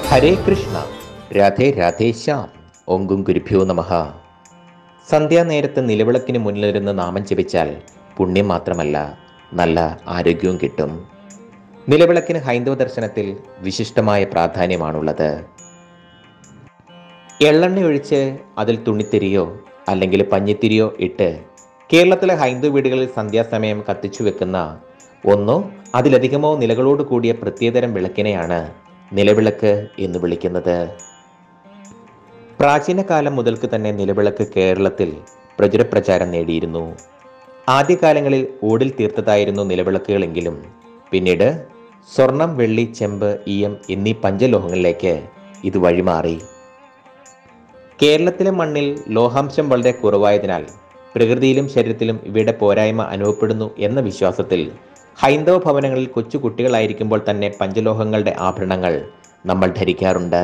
ഹരേ കൃഷ്ണ രാധേ രാധേശ്യാം ഓങ്കും ഗുരുഭ്യോ നമഃ സന്ധ്യാനേരത്ത് നിലവിളക്കിന് മുന്നിലിരുന്ന് നാമം ജപിച്ചാൽ പുണ്യം മാത്രമല്ല നല്ല ആരോഗ്യവും കിട്ടും നിലവിളക്കിന് ഹൈന്ദവ ദർശനത്തിൽ വിശിഷ്ടമായ പ്രാധാന്യമാണുള്ളത് എള്ളെണ്ണ ഒഴിച്ച് അതിൽ തുണിത്തിരിയോ അല്ലെങ്കിൽ പഞ്ഞിത്തിരിയോ ഇട്ട് കേരളത്തിലെ ഹൈന്ദവ വീടുകളിൽ സന്ധ്യാസമയം കത്തിച്ചു വെക്കുന്ന ഒന്നോ അതിലധികമോ നിലകളോട് കൂടിയ പ്രത്യേകതരം വിളക്കിനെയാണ് നിലവിളക്ക് എന്ന് വിളിക്കുന്നത് പ്രാചീന കാലം മുതൽക്ക് തന്നെ നിലവിളക്ക് കേരളത്തിൽ പ്രചുരപ്രചാരം നേടിയിരുന്നു ആദ്യകാലങ്ങളിൽ ഓടിൽ തീർത്തതായിരുന്നു നിലവിളക്കുകളെങ്കിലും പിന്നീട് സ്വർണം വെള്ളി ചെമ്പ് ഈയം എന്നീ പഞ്ചലോഹങ്ങളിലേക്ക് ഇത് വഴിമാറി കേരളത്തിലെ മണ്ണിൽ ലോഹാംശം വളരെ കുറവായതിനാൽ പ്രകൃതിയിലും ശരീരത്തിലും ഇവയുടെ പോരായ്മ അനുഭവപ്പെടുന്നു എന്ന വിശ്വാസത്തിൽ ഹൈന്ദവ ഭവനങ്ങളിൽ കൊച്ചു കുട്ടികളായിരിക്കുമ്പോൾ തന്നെ പഞ്ചലോഹങ്ങളുടെ ആഭരണങ്ങൾ നമ്മൾ ധരിക്കാറുണ്ട്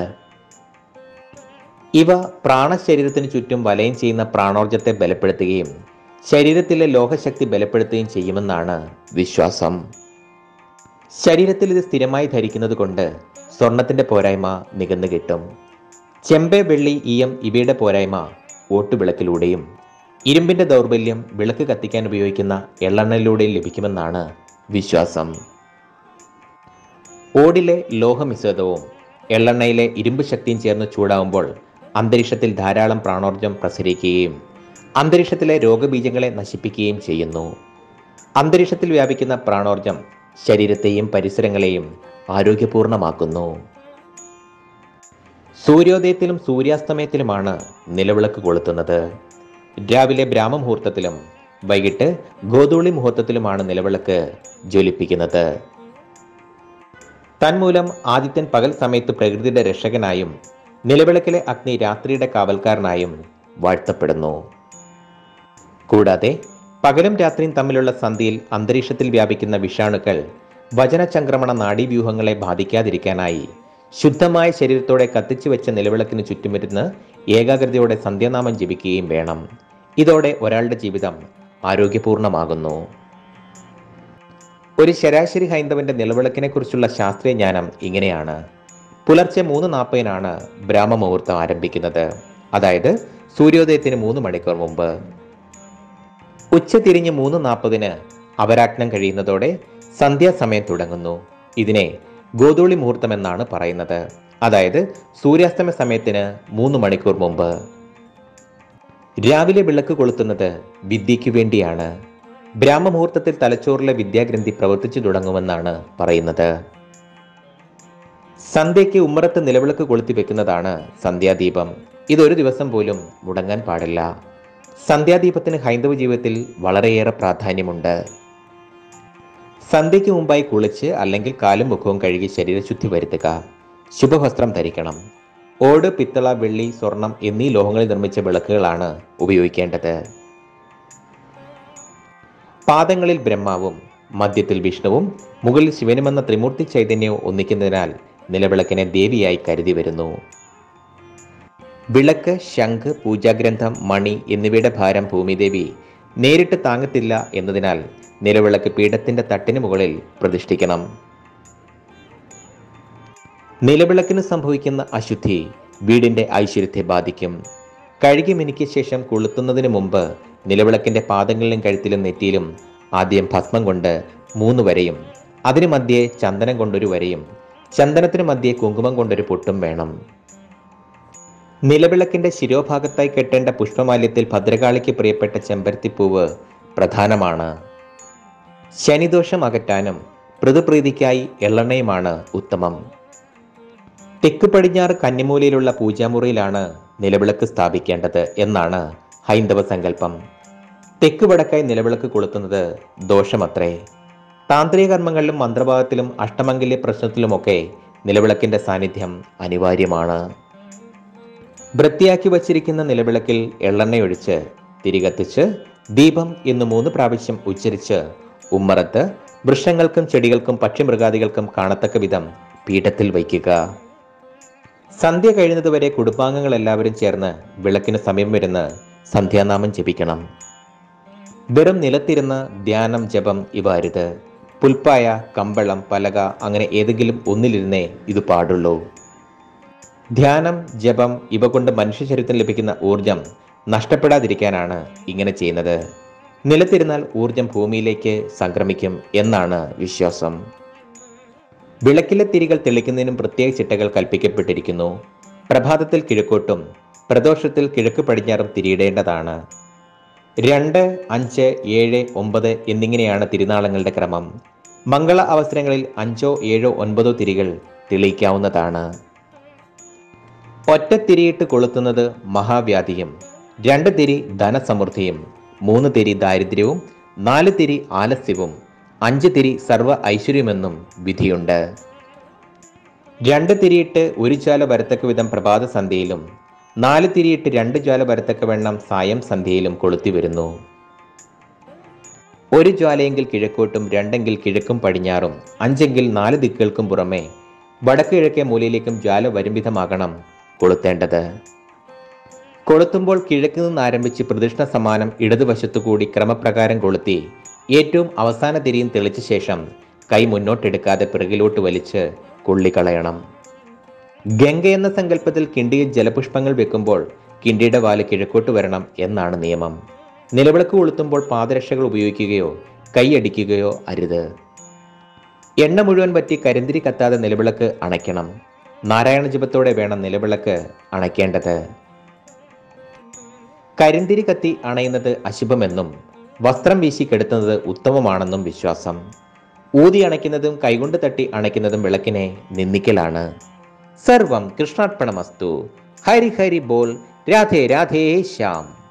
ഇവ പ്രാണശരീരത്തിന് ചുറ്റും വലയം ചെയ്യുന്ന പ്രാണോർജത്തെ ബലപ്പെടുത്തുകയും ശരീരത്തിലെ ലോഹശക്തി ബലപ്പെടുത്തുകയും ചെയ്യുമെന്നാണ് വിശ്വാസം ശരീരത്തിൽ ഇത് സ്ഥിരമായി ധരിക്കുന്നത് കൊണ്ട് സ്വർണത്തിന്റെ പോരായ്മ നികന്നു കിട്ടും ചെമ്പ് വെള്ളി ഈയം ഇവയുടെ പോരായ്മ ഓട്ടുവിളക്കിലൂടെയും ഇരുമ്പിന്റെ ദൗർബല്യം വിളക്ക് കത്തിക്കാൻ ഉപയോഗിക്കുന്ന എള്ളെണ്ണയിലൂടെയും ലഭിക്കുമെന്നാണ് വിശ്വാസം ഓടിലെ ലോഹമിശ്രിതവും എള്ളെണ്ണയിലെ ഇരുമ്പ് ശക്തിയും ചേർന്ന് ചൂടാവുമ്പോൾ അന്തരീക്ഷത്തിൽ ധാരാളം പ്രാണോർജം പ്രസരിക്കുകയും അന്തരീക്ഷത്തിലെ രോഗബീജങ്ങളെ നശിപ്പിക്കുകയും ചെയ്യുന്നു അന്തരീക്ഷത്തിൽ വ്യാപിക്കുന്ന പ്രാണോർജം ശരീരത്തെയും പരിസരങ്ങളെയും ആരോഗ്യപൂർണമാക്കുന്നു സൂര്യോദയത്തിലും സൂര്യാസ്തമയത്തിലുമാണ് നിലവിളക്ക് കൊളുത്തുന്നത് രാവിലെ ബ്രാഹ്മമുഹൂർത്തത്തിലും വൈകിട്ട് ഗോധൂളി മുഹൂർത്തത്തിലുമാണ് നിലവിളക്ക് ജ്വലിപ്പിക്കുന്നത് തന്മൂലം ആദിത്യൻ പകൽ സമയത്ത് പ്രകൃതിയുടെ രക്ഷകനായും നിലവിളക്കിലെ അഗ്നി രാത്രിയുടെ കാവൽക്കാരനായും വാഴ്ത്തപ്പെടുന്നു കൂടാതെ പകലും രാത്രിയും തമ്മിലുള്ള സന്ധിയിൽ അന്തരീക്ഷത്തിൽ വ്യാപിക്കുന്ന വിഷാണുക്കൾ വചനചംക്രമണ നാഡീവ്യൂഹങ്ങളെ ബാധിക്കാതിരിക്കാനായി ശുദ്ധമായ ശരീരത്തോടെ കത്തിച്ചു വെച്ച നിലവിളക്കിന് ചുറ്റുമിരുന്ന് ഏകാഗ്രതയോടെ സന്ധ്യാനാമം ജപിക്കുകയും വേണം ഇതോടെ ഒരാളുടെ ജീവിതം ആരോഗ്യപൂർണമാകുന്നു ഒരു ശരാശരി ഹൈന്ദവന്റെ നിലവിളക്കിനെ കുറിച്ചുള്ള ശാസ്ത്രീയ ജ്ഞാനം ഇങ്ങനെയാണ് പുലർച്ചെ മൂന്ന് നാൽപ്പതിനാണ് ബ്രാഹ്മമുഹൂർത്തം ആരംഭിക്കുന്നത് അതായത് സൂര്യോദയത്തിന് മൂന്ന് മണിക്കൂർ മുമ്പ് ഉച്ച തിരിഞ്ഞ് മൂന്ന് നാൽപ്പതിന് അപരാഗ്നം കഴിയുന്നതോടെ സന്ധ്യാസമയം തുടങ്ങുന്നു ഇതിനെ ഗോധൂളി മുഹൂർത്തം എന്നാണ് പറയുന്നത് അതായത് സൂര്യാസ്തമയ സമയത്തിന് മൂന്ന് മണിക്കൂർ മുമ്പ് രാവിലെ വിളക്ക് കൊളുത്തുന്നത് വിദ്യയ്ക്ക് വേണ്ടിയാണ് ബ്രാഹ്മമുഹൂർത്തത്തിൽ തലച്ചോറിലെ വിദ്യാഗ്രന്ഥി പ്രവർത്തിച്ചു തുടങ്ങുമെന്നാണ് പറയുന്നത് സന്ധ്യയ്ക്ക് ഉമ്മറത്ത് നിലവിളക്ക് കൊളുത്തി വെക്കുന്നതാണ് സന്ധ്യാദീപം ഇതൊരു ദിവസം പോലും മുടങ്ങാൻ പാടില്ല സന്ധ്യാദീപത്തിന് ഹൈന്ദവ ജീവിതത്തിൽ വളരെയേറെ പ്രാധാന്യമുണ്ട് സന്ധ്യയ്ക്ക് മുമ്പായി കുളിച്ച് അല്ലെങ്കിൽ കാലും മുഖവും കഴുകി ശരീരശുദ്ധി വരുത്തുക ശുഭവസ്ത്രം ധരിക്കണം ഓട് പിത്തള വെള്ളി സ്വർണം എന്നീ ലോഹങ്ങളിൽ നിർമ്മിച്ച വിളക്കുകളാണ് ഉപയോഗിക്കേണ്ടത് പാദങ്ങളിൽ ബ്രഹ്മാവും മധ്യത്തിൽ വിഷ്ണുവും മുകളിൽ ശിവനുമെന്ന ത്രിമൂർത്തി ചൈതന്യവും ഒന്നിക്കുന്നതിനാൽ നിലവിളക്കിനെ ദേവിയായി കരുതി വരുന്നു വിളക്ക് ശംഖ് പൂജാഗ്രന്ഥം മണി എന്നിവയുടെ ഭാരം ഭൂമിദേവി നേരിട്ട് താങ്ങത്തില്ല എന്നതിനാൽ നിലവിളക്ക് പീഠത്തിന്റെ തട്ടിന് മുകളിൽ പ്രതിഷ്ഠിക്കണം നിലവിളക്കിന് സംഭവിക്കുന്ന അശുദ്ധി വീടിന്റെ ഐശ്വര്യത്തെ ബാധിക്കും കഴുകി മിനിക്കിയ ശേഷം കൊളുത്തുന്നതിന് മുമ്പ് നിലവിളക്കിന്റെ പാദങ്ങളിലും കഴുത്തിലും നെറ്റിയിലും ആദ്യം ഭസ്മം കൊണ്ട് മൂന്ന് വരെയും അതിനു മധ്യേ ചന്ദനം കൊണ്ടൊരു വരെയും ചന്ദനത്തിന് മധ്യേ കുങ്കുമം കൊണ്ടൊരു പൊട്ടും വേണം നിലവിളക്കിന്റെ ശിരോഭാഗത്തായി കെട്ടേണ്ട പുഷ്പമാല്യത്തിൽ ഭദ്രകാളിക്ക് പ്രിയപ്പെട്ട ചെമ്പരത്തിപ്പൂവ് പ്രധാനമാണ് ശനിദോഷം അകറ്റാനും പൃഥുപ്രീതിക്കായി എള്ളെണ്ണയുമാണ് ഉത്തമം തെക്ക് പടിഞ്ഞാറ് കന്നിമൂലയിലുള്ള പൂജാമുറിയിലാണ് നിലവിളക്ക് സ്ഥാപിക്കേണ്ടത് എന്നാണ് ഹൈന്ദവ സങ്കല്പം തെക്ക് വടക്കായി നിലവിളക്ക് കൊളുത്തുന്നത് ദോഷമത്രേ താന്ത്രിക കർമ്മങ്ങളിലും മന്ത്രഭാഗത്തിലും അഷ്ടമംഗല്യ പ്രശ്നത്തിലുമൊക്കെ നിലവിളക്കിന്റെ സാന്നിധ്യം അനിവാര്യമാണ് വൃത്തിയാക്കി വച്ചിരിക്കുന്ന നിലവിളക്കിൽ എള്ളെണ്ണയൊഴിച്ച് തിരികത്തിച്ച് ദീപം എന്ന് മൂന്ന് പ്രാവശ്യം ഉച്ചരിച്ച് ഉമ്മറത്ത് വൃക്ഷങ്ങൾക്കും ചെടികൾക്കും പക്ഷിമൃഗാദികൾക്കും കാണത്തക്ക വിധം പീഠത്തിൽ വയ്ക്കുക സന്ധ്യ കഴിയുന്നതുവരെ കുടുംബാംഗങ്ങൾ എല്ലാവരും ചേർന്ന് വിളക്കിന് സമയം വരുന്ന് സന്ധ്യാനാമം ജപിക്കണം വെറും നിലത്തിരുന്ന് ധ്യാനം ജപം ഇവ അരുത് പുൽപ്പായ കമ്പളം പലക അങ്ങനെ ഏതെങ്കിലും ഒന്നിലിരുന്നേ ഇത് പാടുള്ളൂ ധ്യാനം ജപം ഇവ കൊണ്ട് മനുഷ്യ ശരീരത്തിന് ലഭിക്കുന്ന ഊർജം നഷ്ടപ്പെടാതിരിക്കാനാണ് ഇങ്ങനെ ചെയ്യുന്നത് നിലത്തിരുന്നാൽ ഊർജം ഭൂമിയിലേക്ക് സംക്രമിക്കും എന്നാണ് വിശ്വാസം വിളക്കിലെ തിരികൾ തെളിക്കുന്നതിനും പ്രത്യേക ചിട്ടകൾ കൽപ്പിക്കപ്പെട്ടിരിക്കുന്നു പ്രഭാതത്തിൽ കിഴക്കോട്ടും പ്രദോഷത്തിൽ കിഴക്ക് പടിഞ്ഞാറും തിരിയിടേണ്ടതാണ് രണ്ട് അഞ്ച് ഏഴ് ഒമ്പത് എന്നിങ്ങനെയാണ് തിരുനാളങ്ങളുടെ ക്രമം മംഗള അവസരങ്ങളിൽ അഞ്ചോ ഏഴോ ഒൻപതോ തിരികൾ തെളിയിക്കാവുന്നതാണ് ഒറ്റ തിരിയിട്ട് കൊളുത്തുന്നത് മഹാവ്യാധിയും രണ്ട് തിരി ധനസമൃദ്ധിയും മൂന്ന് തിരി ദാരിദ്ര്യവും നാല് തിരി ആലസ്യവും അഞ്ച് തിരി സർവ ഐശ്വര്യമെന്നും വിധിയുണ്ട് രണ്ട് തിരിയിട്ട് ഒരു ജ്വാല വരത്തക്ക വിധം പ്രഭാത സന്ധ്യയിലും നാല് തിരിയിട്ട് രണ്ട് ജ്വാല വരത്തക്ക വെണ്ണം സായം സന്ധ്യയിലും കൊളുത്തി വരുന്നു ഒരു ജ്വാലയെങ്കിൽ കിഴക്കോട്ടും രണ്ടെങ്കിൽ കിഴക്കും പടിഞ്ഞാറും അഞ്ചെങ്കിൽ നാല് ദിക്കുകൾക്കും പുറമെ വടക്ക് കിഴക്കേ മൂലയിലേക്കും ജ്വാല വരുംവിധമാകണം കൊളുത്തേണ്ടത് കൊളുത്തുമ്പോൾ കിഴക്ക് നിന്ന് ആരംഭിച്ച് പ്രദക്ഷിണ സമാനം ഇടതുവശത്തു കൂടി ക്രമപ്രകാരം കൊളുത്തി ഏറ്റവും അവസാന തിരിയും തെളിച്ച ശേഷം കൈ മുന്നോട്ടെടുക്കാതെ പിറകിലോട്ട് വലിച്ച് കൊള്ളിക്കളയണം ഗംഗ എന്ന സങ്കല്പത്തിൽ കിണ്ടിയിൽ ജലപുഷ്പങ്ങൾ വെക്കുമ്പോൾ കിണ്ടിയുടെ വാല് കിഴക്കോട്ട് വരണം എന്നാണ് നിയമം നിലവിളക്ക് കൊളുത്തുമ്പോൾ പാദരക്ഷകൾ ഉപയോഗിക്കുകയോ കൈയടിക്കുകയോ അരുത് എണ്ണ മുഴുവൻ പറ്റി കരിന്തിരി കത്താതെ നിലവിളക്ക് അണയ്ക്കണം നാരായണ ജപത്തോടെ വേണം നിലവിളക്ക് അണയ്ക്കേണ്ടത് കരിന്തിരി കത്തി അണയുന്നത് അശുഭമെന്നും വസ്ത്രം വീശി കെടുത്തുന്നത് ഉത്തമമാണെന്നും വിശ്വാസം ഊതി അണയ്ക്കുന്നതും കൈകൊണ്ട് തട്ടി അണയ്ക്കുന്നതും വിളക്കിനെ നിന്ദിക്കലാണ് സർവം കൃഷ്ണാർപ്പണമസ്തു ഹരി ഹരി ബോൾ രാധേ രാധേ ശ്യാം